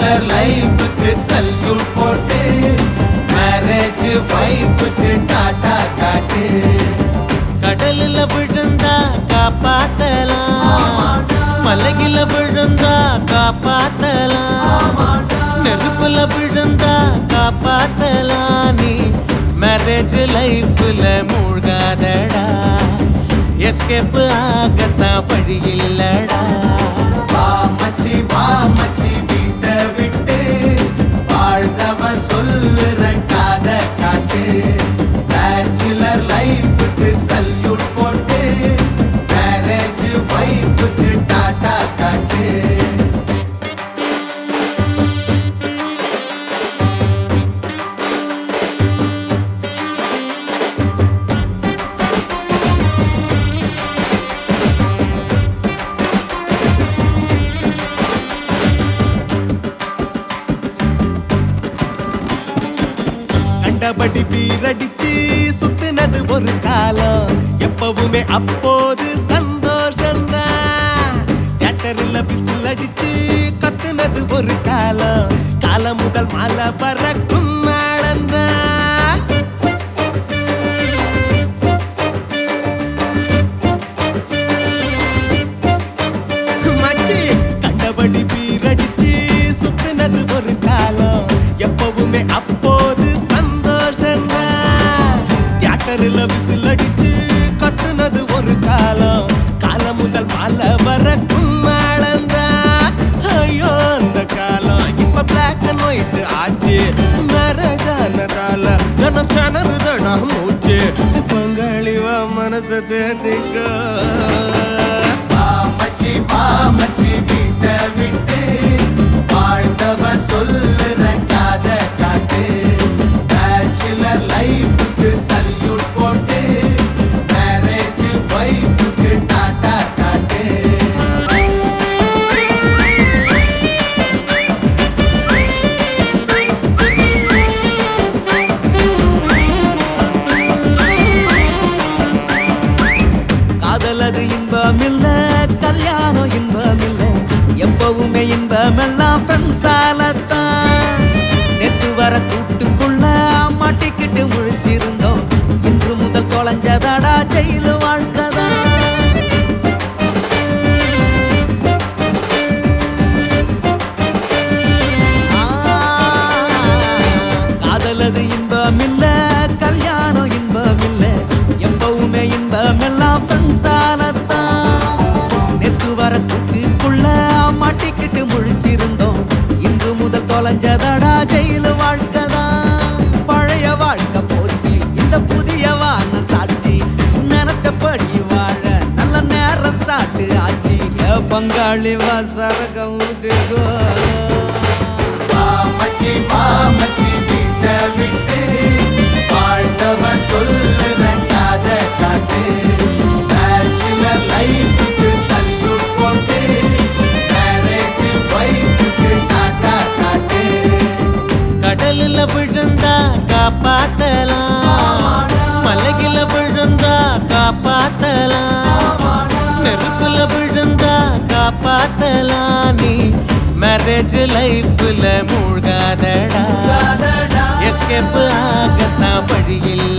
bachelor லைஃபுக்கு salute போட்டு marriage வைஃபுக்கு Tata காட்டு கடலில் விழுந்தா காப்பாத்தலாம் மலையில விழுந்தா காப்பாத்தலாம் நெருப்புல விழுந்தா காப்பாத்தலாம் நீ மேரேஜ் லைஃப்ல மூழ்காதடா எஸ்கேப் ஆகத்தான் வழி இல்லடா வா மச்சி வா மச்சி வீட்டை விட்டு வாழ்ந்தவ சொல்லுற காத காட்டு பேச்சுலர் லைஃபுக்கு சல்யூட் போட்டு மேரேஜ் வைஃபுக்கு டாடா காட்டு கண்டபடி பீரடிச்சு சுத்துனது ஒரு காலம் எப்பவுமே அப்போது சந்தோஷம்தான் தியேட்டர்ல பிசில் அடிச்சு கத்துனது ஒரு காலம் காலம் முதல் மலை பறக்கும் மேளம்தான் மச்சி கண்டபடி பீரடிச்சு சுத்துனது ஒரு காலம் எப்பவுமே அப்போது சந்தோஷம் தியேட்டர்ல விசில் அடிச்சு கத்துனது ஒரு காலம் காலம் முதல் மலை வரக்கும் மேளம்தான் ஐயோ அந்த காலம் இப்ப பிளாக் அண்ட் ஒயிட் ஆச்சு மரகானதால கன திணறுதடா மூச்சு பங்காளிவா மனசை தேத்திக்கோ வா மச்சி வா மச்சி வீட்டை விட்டு வாழ்ந்தவ சொல்லுற காத காட்டு பேச்சுலர் லைஃபுக்கு சல்யூட் போட்டு மேரேஜ் வைஃபுக்கு டாடா காட்டு காதலது இன்பம் இல்ல கல்யாணம் இன்பம் இல்ல எப்பவுமே இன்பம் எல்லாம் ஃப்ரெண்ட்ஸாலத்தான் நெத்து வர கூட்டுக்குள்ள மாட்டிக்கிட்டு முழிச்சிருந்தோம் இன்று முதல் தொலைஞ்சதாடா ஜெயிலு வாழ்க்கதான் காதலது இன்பம் இல்ல கல்யாணம் இன்பம் இல்ல எப்பவுமே இன்பம் எல்லாம் ஃப்ரெண்ட்ஸாலத்தான் நெத்து வர சுட்டுக்குள்ள மாட்டிக்கிட்டு முழிச்சிருந்தோம் இன்று முதல் தொலைஞ்சதடா ஜெயிலு வாழ்க்கைதான் பழைய வாழ்க்கை போச்சு இந்த புதிய வான சாட்சி நினைச்சபடி வாழ நல்ல நேரம் ஸ்டார்ட் ஆச்சு ஏ பங்காளி வா சரகம் ஊத்துக்கோ வா மச்சி வா மச்சி வீட்டை விட்டு வாழ்ந்தவ சொல்லுற காத காட்டு பேச்சுலர் லைஃபுக்கு சல்யூட் போட்டு மேரேஜ் வைஃபுக்கு டாடா காட்டு கடலில் விழுந்தா காப்பாத்தலாம் மலையில விழுந்தா காப்பாத்தலாம் நெருப்புல விழுந்தா காப்பாத்தலாம் நீ மேரேஜ் லைஃப்ல மூழ்காதடா எஸ்கேப் ஆகத்தான் வழி இல்ல